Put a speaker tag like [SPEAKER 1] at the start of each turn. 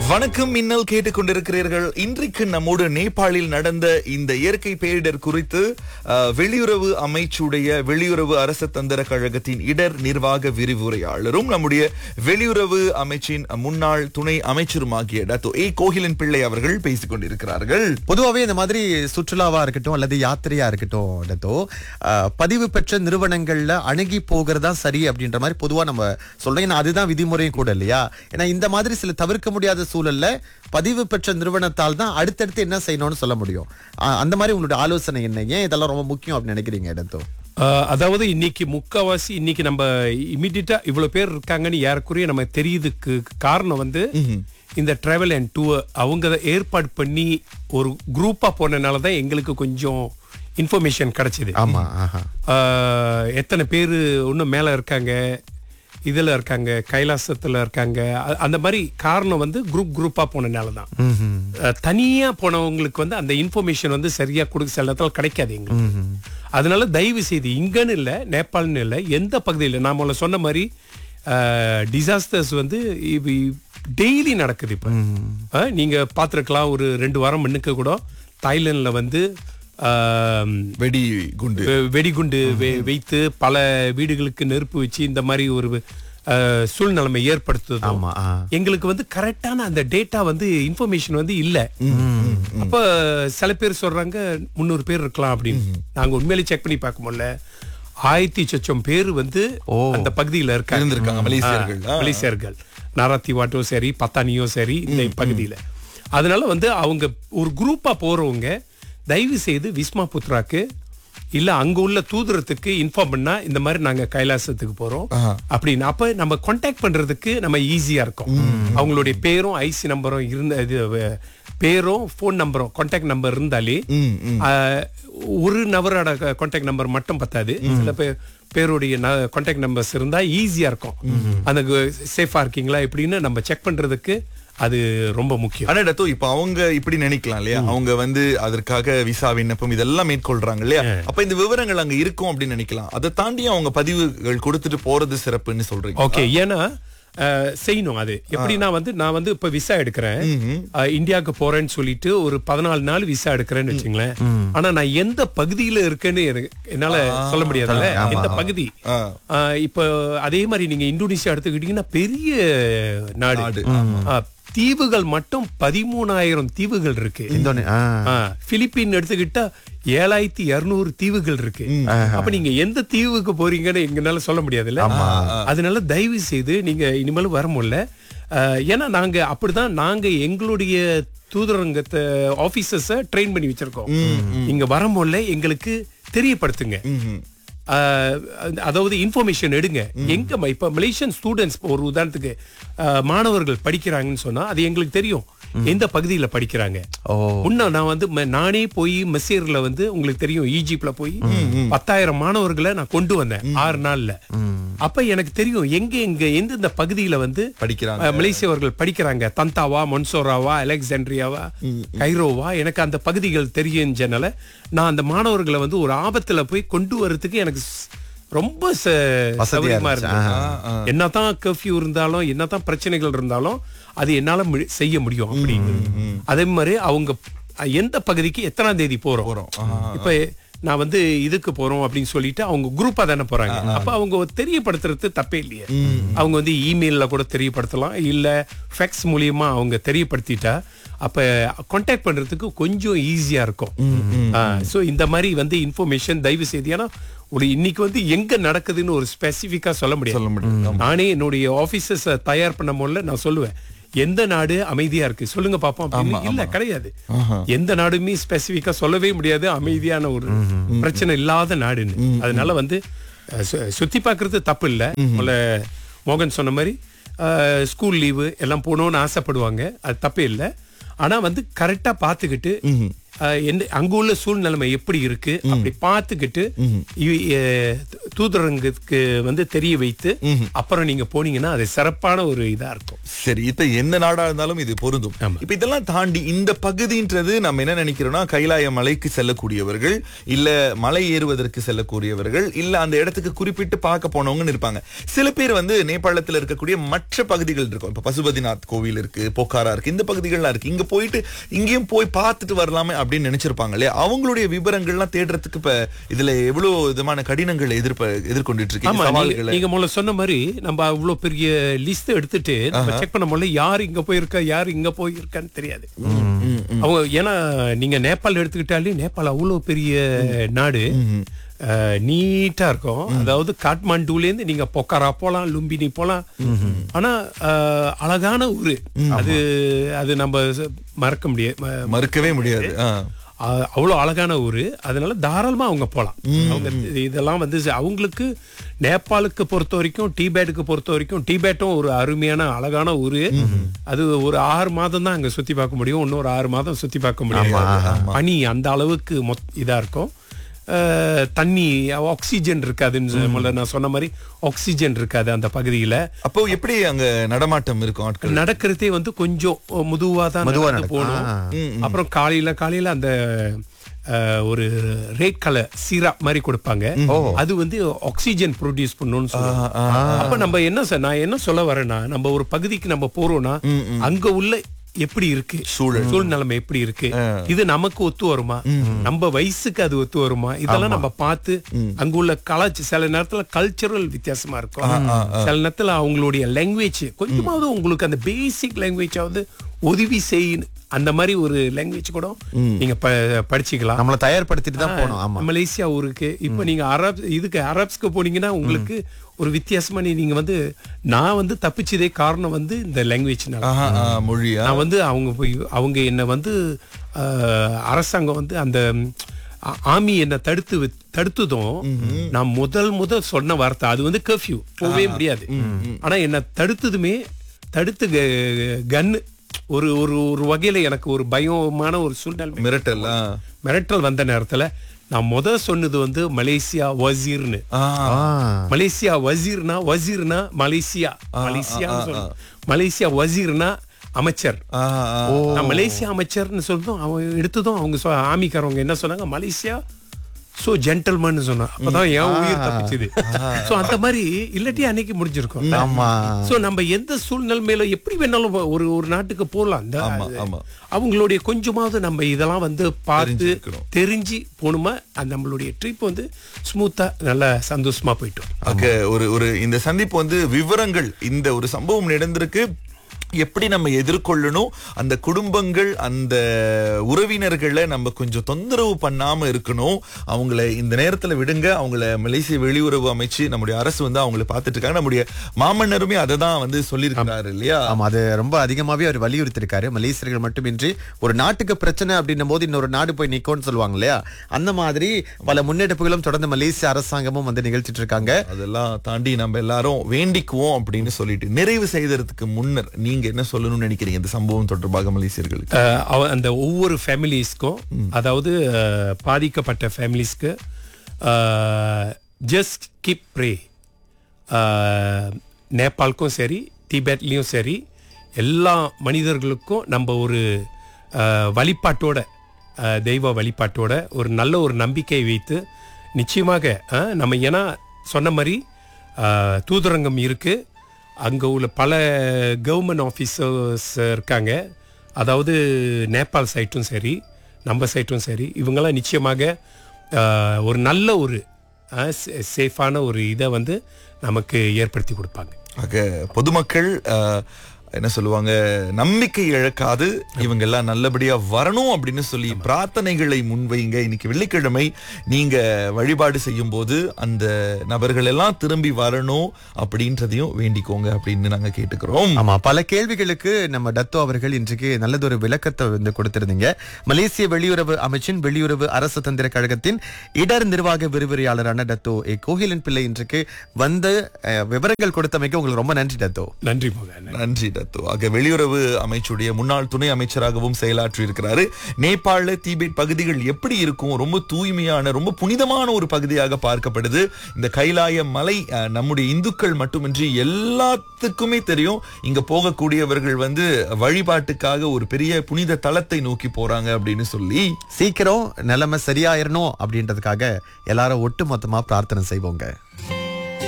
[SPEAKER 1] வணக்கம் மின்னல் கேட்டுக்கொண்டிருக்கிறீர்கள் இன்றைக்கு நம்மோடு நேபாளில் நடந்த இந்த இயற்கை பேரிடர் குறித்து அஹ், வெளியுறவு அமைச்சுடைய வெளியுறவு அரசு தந்திர கழகத்தின் இடர் நிர்வாக விரிவுரையாளரும் நம்முடைய வெளியுறவு அமைச்சின் முன்னாள் துணை அமைச்சருமாகிய டாக்டர் ஏ கோகிலன் பிள்ளை அவர்கள் பேசிக் கொண்டிருக்கிறார்கள்
[SPEAKER 2] பொதுவாகவே இந்த மாதிரி சுற்றுலாவா இருக்கட்டும் அல்லது யாத்திரையா இருக்கட்டும் டத்தோ அஹ், பதிவு பெற்ற நிறுவனங்கள்ல அணுகி போகிறதா சரி அப்படின்ற மாதிரி பொதுவா நம்ம சொல்றோம் ஏன்னா அதுதான் விதிமுறையும் கூட இல்லையா ஏன்னா இந்த மாதிரி சில தவிர்க்க முடியாத சூழல்ல பதிவு பெற்ற நிறுவனத்தால் தான் அடுத்தடுத்து என்ன செய்யணும்னு சொல்ல முடியும் அஹ், அந்த மாதிரி உங்களுடைய ஆலோசனை என்ன ஏன் இதெல்லாம் ரொம்ப முக்கியம் அப்படின்னு நினைக்கிறீங்க டத்தோ
[SPEAKER 3] ஆஹ் அதாவது இன்னைக்கு முக்காவாசி இன்னைக்கு நம்ம இமிடியட்டா இவ்வளவு பேர் இருக்காங்கன்னு யாருக்குரிய நம்ம தெரியுதுக்கு காரணம் வந்து இந்த டிராவல் அண்ட் டூர் அவங்க அதை ஏற்பாடு பண்ணி ஒரு குரூப்பா போனனால தான் எங்களுக்கு கொஞ்சம் இன்ஃபர்மேஷன் கிடைச்சது
[SPEAKER 2] ஆமா ஆஹா
[SPEAKER 3] ஆஹ் எத்தனை பேர் இன்னும் மேல இருக்காங்க இதுல இருக்காங்க கைலாசத்துல இருக்காங்க அ- அந்த மாதிரி காரணம் வந்து குரூப் குரூப்பா போனனால தான் அஹ் தனியா போனவங்களுக்கு வந்து அந்த இன்ஃபர்மேஷன் வந்து சரியா கொடுக்க சில நேரத்துல கிடைக்காது எங்களுக்கு அதனால தயவு செய்து இங்கன்னு இல்ல நேபாள்னு இல்ல எந்த பகுதியில் நாம முதல்ல சொன்ன மாதிரி டிசாஸ்டர்ஸ் வந்து டெய்லி நடக்குது இப்ப அஹ் நீங்க பார்த்திருக்கலாம் ஒரு ரெண்டு வாரம் முன்னுக்கு கூட தாய்லாந்துல வந்து ஆஹ்
[SPEAKER 1] வெடி குண்டு
[SPEAKER 3] வெ- வெடிகுண்டு வெ- வைத்து பல வீடுகளுக்கு நெருப்பு வச்சு இந்த மாதிரி ஒரு அஹ், சூழ்நிலைமை ஏற்படுத்துது
[SPEAKER 2] ஆமா ஆ.
[SPEAKER 3] எங்களுக்கு வந்து கரெக்டான அந்த டேட்டா வந்து இன்ஃபர்மேஷன் வந்து இல்ல அப்ப சில பேர் சொல்றாங்க முந்நூறு பேர் இருக்கலாம் அப்படின்னு நாங்க உண்மையிலே செக் பண்ணி பார்க்க முடியல ஆயிரத்தி சொச்சம் பேர் வந்து அந்த பகுதியில இருக்காங்க
[SPEAKER 1] இருந்திருக்காங்க, மலேசியர்கள்.
[SPEAKER 3] ஆ, மலேசியர்கள் நாராத்திவாட்டோ சரி பத்தானியோ சரி இந்த பகுதியில அதனால வந்து அவங்க ஒரு குரூப்பா போறவங்க தயவு செய்து விஸ்மா புத்ராக்கு இல்ல அங்க உள்ள தூதரத்துக்கு இன்ஃபார்ம் பண்ணா இந்த மாதிரி நாங்க கைலாசத்துக்கு போறோம் அப்படின்னு அப்ப நம்ம கான்டாக்ட் பண்றதுக்கு நம்ம ஈஸியா இருக்கும் அவங்களுடைய பேரும் ஐசி நம்பரும் இருந்த இது வ- பேரும் ஃபோன் நம்பரும் கான்டாக்ட் நம்பர் இருந்தாலே ஆஹ், ஒரு நபரோட கான்டாக்ட் நம்பர் மட்டும் பத்தாது சில பேர் பேருடைய கான்டாக்ட் நம்பர்ஸ் இருந்தா ஈஸியா இருக்கும் அந்த சேஃபா இருக்கீங்களா இப்படின்னு நம்ம செக் பண்றதுக்கு அது ரொம்ப முக்கியம்
[SPEAKER 1] ஆனா டத்தோ இப்ப அவங்க இப்படி நினைக்கலாம் இல்லையா அவங்க வந்து அதற்காக விசா விண்ணப்பம் இதெல்லாம் மேற்கொள்றாங்க இல்லையா அப்ப இந்த விவரங்கள் அங்க இருக்கும் அப்படின்னு நினைக்கலாம் அதை தாண்டி அவங்க பதிவுகள் கொடுத்துட்டு போறது சிறப்புன்னு சொல்றீங்க
[SPEAKER 3] ஓகே ஏன்னா அஹ், செய்யணும் அது எப்படின்னா வந்து நான் வந்து இப்ப விசா எடுக்கிறேன் அஹ், இந்தியாவுக்கு போறேன்னு சொல்லிட்டு ஒரு பதினாலு நாள் விசா எடுக்கிறேன்னு வச்சுங்களேன் ஆனா நான் எந்த பகுதியில இருக்கேன்னு எனக்கு என்னால சொல்ல முடியாதுல்ல எந்த பகுதி
[SPEAKER 1] ஆ.
[SPEAKER 3] அஹ், இப்ப அதே மாதிரி நீங்க இந்தோனேஷியா எடுத்துக்கிட்டீங்கன்னா பெரிய நாடு
[SPEAKER 1] நாடு,
[SPEAKER 3] ஆ, தீவுகள் மட்டும் பதிமூணாயிரம் தீவுகள் இருக்கு
[SPEAKER 2] இந்தோனே- ஆ.
[SPEAKER 3] ஆ, பிலிப்பீன் எடுத்துக்கிட்டா ஏழாயிரத்தி இருநூறு தீவுகள் இருக்கு அப்ப நீங்க எந்த தீவுக்கு போறீங்கன்னு எங்கனால சொல்ல முடியாதுல்ல அதனால தயவு செய்து நீங்க இனிமேல் வர முடியல ஆ, ஏன்னா நாங்க அப்படிதான் நாங்க எங்களுடைய தூதரங்கத்தை ஆபீசர்ஸ ட்ரெயின் பண்ணி வச்சிருக்கோம் இங்க வர முடியல எங்களுக்கு தெரியப்படுத்துங்க ஆஹ் அதாவது இன்ஃபர்மேஷன் எடுங்க எங்க ம- இப்ப மலேசியன் ஸ்டூடெண்ட்ஸ் ஒரு உதாரணத்துக்கு ஆஹ் மாணவர்கள் படிக்கிறாங்கன்னு சொன்னா அது எங்களுக்கு தெரியும் எந்த பகுதியில படிக்கிறாங்க
[SPEAKER 2] ஓ
[SPEAKER 3] முன்ன நான் வந்து ம- நானே போய் மெசேர்ல வந்து உங்களுக்கு தெரியும் ஈஜிப்ட்ல போய் பத்தாயிரம் மாணவர்களை நான் கொண்டு வந்தேன் ஆறு நாள்ல அப்ப எனக்கு தெரியும் எங்க எங்க எந்தெந்த பகுதியில வந்து
[SPEAKER 1] படிக்கிறாங்க.
[SPEAKER 3] அஹ், மலேசியவர்கள் படிக்கிறாங்க தந்தாவா மொன்சோராவா அலெக்சாண்ட்ரியாவா கைரோவா எனக்கு அந்த பகுதிகள் தெரியுஞ்சனால நான் அந்த மாணவர்களை வந்து ஒரு ஆபத்துல போய் கொண்டு வர்றதுக்கு எனக்கு ஸ்- ரொம்ப ச- சௌகரியமா
[SPEAKER 2] இருந்துச்சு.
[SPEAKER 3] இருந்தது என்னதான் கர்ஃபியூ இருந்தாலும் என்னதான் பிரச்சனைகள் இருந்தாலும் அது என்னால மு- செய்ய முடியும் அப்படின்னு அதே மாதிரி அவங்க அஹ், எந்த பகுதிக்கு எத்தனாம் தேதி போறோம் இப்ப நான் வந்து இதுக்கு போறோம் அப்படின்னு சொல்லிட்டு அவங்க குரூப்பா தானே போறாங்க அப்ப அவங்க தெரியப்படுத்துறது தப்பே இல்லையே அவங்க வந்து இமெயில்ல கூட தெரியப்படுத்தலாம் இல்ல ஃபேக்ஸ் மூலியமா அவங்க தெரியப்படுத்திட்டா அப்ப கான்டாக்ட் பண்றதுக்கு கொஞ்சம் ஈஸியா இருக்கும் சோ இந்த மாதிரி வந்து இன்ஃபர்மேஷன் தயவு செய்து ஏன்னா ஒரு இன்னைக்கு வந்து எங்க நடக்குதுன்னு ஒரு ஸ்பெசிபிக்கா சொல்ல முடியாது
[SPEAKER 1] சொல்ல முடியாது
[SPEAKER 3] நானே என்னுடைய ஆபீசர்ஸ் தயார் பண்ண போல நான் சொல்லுவேன் எந்த நாடு அமைதியா இருக்கு சொல்லுங்க பாப்போம் அப்படின்னு இல்ல கிடையாது எந்த நாடுமே ஸ்பெசிபிக்கா சொல்லவே முடியாது அமைதியான ஒரு பிரச்சனை இல்லாத நாடுன்னு அதனால வந்து அஹ், சு- சுத்தி பார்க்கிறது தப்பு இல்ல முதல்ல மோகன் சொன்ன மாதிரி ஸ்கூல் லீவு எல்லாம் போகணும்னு ஆசைப்படுவாங்க அது தப்பே இல்லை ஆனா வந்து கரெக்டா பாத்துக்கிட்டு அஹ், எந்த அங்க உள்ள சூழ்நிலைமை எப்படி இருக்கு அப்படி பார்த்துக்கிட்டு இ- அஹ், தூதரங்கத்துக்கு வந்து தெரிய வைத்து அப்புறம் நீங்க போனீங்கன்னா அது சிறப்பான ஒரு இதா இருக்கும்
[SPEAKER 1] சரி இப்ப எந்த நாடா இருந்தாலும் இது பொருந்தும்
[SPEAKER 3] ஆமா.
[SPEAKER 1] இப்ப இதெல்லாம் தாண்டி இந்த பகுதின்றது நம்ம என்ன நினைக்கிறோம்னா கைலாய மலைக்கு செல்லக்கூடியவர்கள் இல்ல மலை ஏறுவதற்கு செல்லக்கூடியவர்கள் இல்ல அந்த இடத்துக்கு குறிப்பிட்டு பார்க்க போனவங்கன்னு இருப்பாங்க சில பேர் வந்து நேபாளத்துல இருக்கக்கூடிய மற்ற பகுதிகள் இருக்கும் இப்ப பசுபதிநாத் கோவில் இருக்கு போக்காரா இருக்கு இந்த பகுதிகள்லாம் இருக்கு இங்க போயிட்டு இங்கேயும் போய் பார்த்துட்டு வரலாமே அப்படின்னு நினைச்சிருப்பாங்க இல்லையா அவங்களுடைய விவரங்கள்லாம் தேடுறதுக்கு இப்ப இதுல எவ்வளவு விதமான கடினங்களை எதிர்ப்ப எதிர்கொண்டுட்டு
[SPEAKER 3] ஆமா
[SPEAKER 1] இருக்கீங்க
[SPEAKER 3] நீங்க-
[SPEAKER 1] சவால்களை
[SPEAKER 3] நீங்க முதல்ல சொன்ன மாதிரி நம்ம அவ்வளவு பெரிய லிஸ்ட் எடுத்துட்டு நம்ம செக் பண்ண முதல்ல யார் இங்க போயிருக்கா யார் இங்க போயிருக்கான்னு தெரியாது அவங்க ஏன்னா நீங்க நேபாள் எடுத்துக்கிட்டாலே நேபாள் அவ்வளவு பெரிய நாடு அஹ், நீட்டா இருக்கும் அதாவது காட்மாண்டுல இருந்து நீங்க பொக்காரா போலாம் லும்பினி போலாம் ஆனா அஹ், அழகான ஊரு அது அது நம்ம ச- மறக்க முடியாது ம-
[SPEAKER 1] மறுக்கவே முடியாது ஆ.
[SPEAKER 3] அ- அவ்வளவு அழகான ஊரு அதனால தாராளமா அவங்க போலாம் அவங்க இதெல்லாம் வந்து ச- அவங்களுக்கு நேபாளுக்கு பொறுத்த வரைக்கும் டிபேட்டுக்கு பொறுத்த வரைக்கும் டிபேட்டும் ஒரு அருமையான அழகான ஊரு அது ஒரு ஆறு மாதம் தான் அங்க சுத்தி பார்க்க முடியும் இன்னொரு ஆறு மாதம் சுத்தி பார்க்க முடியும் பனி அந்த அளவுக்கு மொத் இதா இருக்கும் அஹ், தண்ணி ஆக்சிஜன் இருக்காதுன்னு சொ- முதல்ல நான் சொன்ன மாதிரி ஆக்சிஜன் இருக்காது அந்த பகுதியில
[SPEAKER 1] அப்போ எப்படி அங்க நடமாட்டம் இருக்கும் ஆட்கள்
[SPEAKER 3] நடக்கிறதே வந்து கொஞ்சம் மெதுவா தான்
[SPEAKER 2] மெதுவா
[SPEAKER 3] நடந்து
[SPEAKER 2] நடக்கும்.
[SPEAKER 3] போகணும் அப்புறம் காலையில காலையில அந்த அஹ், ஒரு ரேட் கலர் சீராப் மாதிரி கொடுப்பாங்க அது வந்து ஆக்சிஜன் ப்ரொடியூஸ் பண்ணும்னு சொல்லுவாங்க அப்ப நம்ம என்ன சார் நான் என்ன சொல்ல வரேன்னா நம்ம ஒரு பகுதிக்கு நம்ம போறோம்னா அங்க உள்ள எப்படி இருக்கு
[SPEAKER 1] சூழல்.
[SPEAKER 3] சூழ்நிலைமை எப்படி இருக்கு இது நமக்கு ஒத்து வருமா நம்ம வயசுக்கு அது ஒத்து வருமா இதெல்லாம் நம்ம பார்த்து அங்க உள்ள கலாச்சார சில நேரத்துல கல்ச்சரல் வித்தியாசமா இருக்கும் சில நேரத்துல அவங்களுடைய லாங்குவேஜ் கொஞ்சமாவது உங்களுக்கு அந்த பேசிக் லாங்குவேஜாவது உதவி செய்யணும் அந்த மாதிரி ஒரு லாங்குவேஜ் கூட நீங்க ப- படிச்சுக்கலாம்
[SPEAKER 2] நம்மள தயார்படுத்திட்டு தான் போனோம் ஆமா
[SPEAKER 3] மலேசியா ஊருக்கு இப்ப நீங்க அரப் இதுக்கு அரப்ஸ்க்கு போனீங்கன்னா உங்களுக்கு ஒரு வித்தியாசமா நீ- நீங்க வந்து நான் வந்து தப்பிச்சதே காரணம் வந்து இந்த லாங்குவேஜ்னால
[SPEAKER 1] ஆஹா, ஆ, மொழியா
[SPEAKER 3] நான் வந்து அவங்க போய் அவங்க என்ன வந்து அஹ், அரசாங்கம் வந்து அந்த ஆ- ஆமி என்ன தடுத்து வி- தடுத்ததும் நான் முதல் முதல் சொன்ன வார்த்தை அது வந்து கர்ஃபியூ போகவே முடியாது ஆனா என்ன தடுத்ததுமே தடுத்து கன்னு ஒரு ஒரு ஒரு வகையில எனக்கு ஒரு பயமான ஒரு சூழ்நிலை
[SPEAKER 1] மிரட்டல் ஆ.
[SPEAKER 3] மிரட்டல் வந்த நேரத்துல நான் முத சொன்னது வந்து மலேசியா வசீர்னு
[SPEAKER 1] ஆ,
[SPEAKER 2] ஆ.
[SPEAKER 3] மலேசியா வசீர்னா வசீர்னா மலேசியா மலேசியா மலேசியா வசீர்னா அமைச்சர்
[SPEAKER 1] ஆ, ஆ.
[SPEAKER 3] நான் மலேசியா அமைச்சர்னு சொல்லிட்டோம் அவன் எடுத்ததும் அவங்க சொ- ஆமிக்காரவங்க என்ன சொன்னாங்க மலேசியா சோ ஜென்டல்மேன் சொன்னா அப்பதான் என் உயிர் தப்பிச்சுது சோ அந்த மாதிரி இல்லாட்டி அன்னைக்கு முடிஞ்சிருக்கும்
[SPEAKER 2] ஆமா
[SPEAKER 3] சோ நம்ம எந்த சூழ்நிலைமையில எப்படி வேணாலும் ஒரு ஒரு நாட்டுக்கு போகலாம் அந்த
[SPEAKER 1] ஆமா, ஆமா.
[SPEAKER 3] அவங்களுடைய கொஞ்சமாவது நம்ம இதெல்லாம் வந்து பார்த்து
[SPEAKER 1] தெரிஞ்சுக்கணும்.
[SPEAKER 3] தெரிஞ்சு போகணுமா அந்த நம்மளுடைய ட்ரிப் வந்து ஸ்மூத்தா நல்லா சந்தோஷமா போயிட்டோம்
[SPEAKER 1] ஆக ஒரு ஒரு இந்த சந்திப்பு வந்து விவரங்கள் இந்த ஒரு சம்பவம் நடந்திருக்கு எப்படி நம்ம எதிர்கொள்ளணும் அந்த குடும்பங்கள் அந்த உறவினர்களை நம்ம கொஞ்சம் தொந்தரவு பண்ணாம இருக்கணும் அவங்கள இந்த நேரத்துல விடுங்க அவங்கள மலேசிய வெளியுறவு அமைச்சு நம்முடைய அரசு வந்து அவங்கள பார்த்துட்டு இருக்காங்க நம்முடைய மாமன்னருமே அதை தான் வந்து சொல்லியிருக்கிறாரு இல்லையா
[SPEAKER 2] ஆமா அது ரொம்ப அதிகமாவே அவர் வலியுறுத்திருக்காரு மலேசியர்கள் மட்டுமின்றி ஒரு நாட்டுக்கு பிரச்சனை அப்படின்னும் போது இன்னொரு நாடு போய் நிக்கும்னு சொல்லுவாங்க இல்லையா அந்த மாதிரி பல முன்னெடுப்புகளும் தொடர்ந்து மலேசிய அரசாங்கமும் வந்து நிகழ்த்திட்டு இருக்காங்க
[SPEAKER 1] அதெல்லாம் தாண்டி நம்ம எல்லாரும் வேண்டிக்குவோம் அப்படின்னு சொல்லிட்டு நிறைவு செய்தறதுக்கு முன்னர் நீங்க என்ன சொல்லணும்னு நினைக்கிறீங்க இந்த சம்பவம் தொடர்பாக மலேசியர்களுக்கு
[SPEAKER 3] அஹ் அவ- அந்த ஒவ்வொரு ஃபேமிலிஸ்க்கும் அதாவது அஹ், பாதிக்கப்பட்ட ஃபேமிலிஸ்க்கு ஜஸ்ட் கீப் ப்ரே நேபாளுக்கும் சரி திபெட்லேயும் சரி எல்லா மனிதர்களுக்கும் நம்ம ஒரு அஹ், வழிபாட்டோட அஹ், தெய்வ வழிபாட்டோட ஒரு நல்ல ஒரு நம்பிக்கை வைத்து நிச்சயமாக அஹ், நம்ம ஏன்னா சொன்ன மாதிரி அஹ், தூதரங்கம் இருக்கு அங்கே உள்ள பல கவர்மெண்ட் ஆஃபீஸர்ஸ் இருக்காங்க அதாவது நேபாள் சைட்டும் சரி நம்ம சைட்டும் சரி இவங்கெல்லாம் நிச்சயமாக அஹ், ஒரு நல்ல ஒரு சேஃபான ஒரு இதை வந்து நமக்கு ஏற்படுத்தி கொடுப்பாங்க
[SPEAKER 1] ஆக பொதுமக்கள் அஹ், என்ன சொல்லுவாங்க நம்பிக்கை இழக்காது இவங்க எல்லாம் நல்லபடியா வரணும் அப்படின்னு சொல்லி பிரார்த்தனைகளை முன்வைங்க இன்னைக்கு வெள்ளிக்கிழமை நீங்க வழிபாடு செய்யும் போது அந்த நபர்கள் எல்லாம் திரும்பி வரணும் அப்படின்றதையும் வேண்டிக்கோங்க அப்படின்னு நாங்க கேட்டுக்கிறோம்
[SPEAKER 2] ஆமா பல கேள்விகளுக்கு நம்ம டத்தோ அவர்கள் இன்றைக்கு நல்லதொரு விளக்கத்தை வந்து கொடுத்திருந்தீங்க மலேசிய வெளியுறவு அமைச்சின் வெளியுறவு அரசு தந்திர கழகத்தின் இடர் நிர்வாக விரிவுரையாளரான டத்தோ ஏ கோகிலன் பிள்ளை இன்றைக்கு வந்து அஹ், விவரங்கள் கொடுத்தமைக்கு உங்களுக்கு ரொம்ப நன்றி டத்தோ
[SPEAKER 3] நன்றி மகன்
[SPEAKER 1] நன்றி டத்தோ ஆக வெளியுறவு அமைச்சுடைய முன்னாள் துணை அமைச்சராகவும் செயலாற்றி இருக்கிறாரு நேபாள தீபெத் பகுதிகள் எப்படி இருக்கும் ரொம்ப தூய்மையான ரொம்ப புனிதமான ஒரு பகுதியாக பார்க்கப்படுது இந்த கைலாய மலை அஹ், நம்முடைய இந்துக்கள் மட்டுமின்றி எல்லாத்துக்குமே தெரியும் இங்க போகக்கூடியவர்கள் வந்து வழிபாட்டுக்காக ஒரு பெரிய புனித தலத்தை நோக்கி போறாங்க அப்படின்னு சொல்லி
[SPEAKER 2] சீக்கிரம் நிலைமை சரியாயிரணும் அப்படின்றதுக்காக எல்லாரும் ஒட்டு மொத்தமா பிரார்த்தனை செய்வோங்க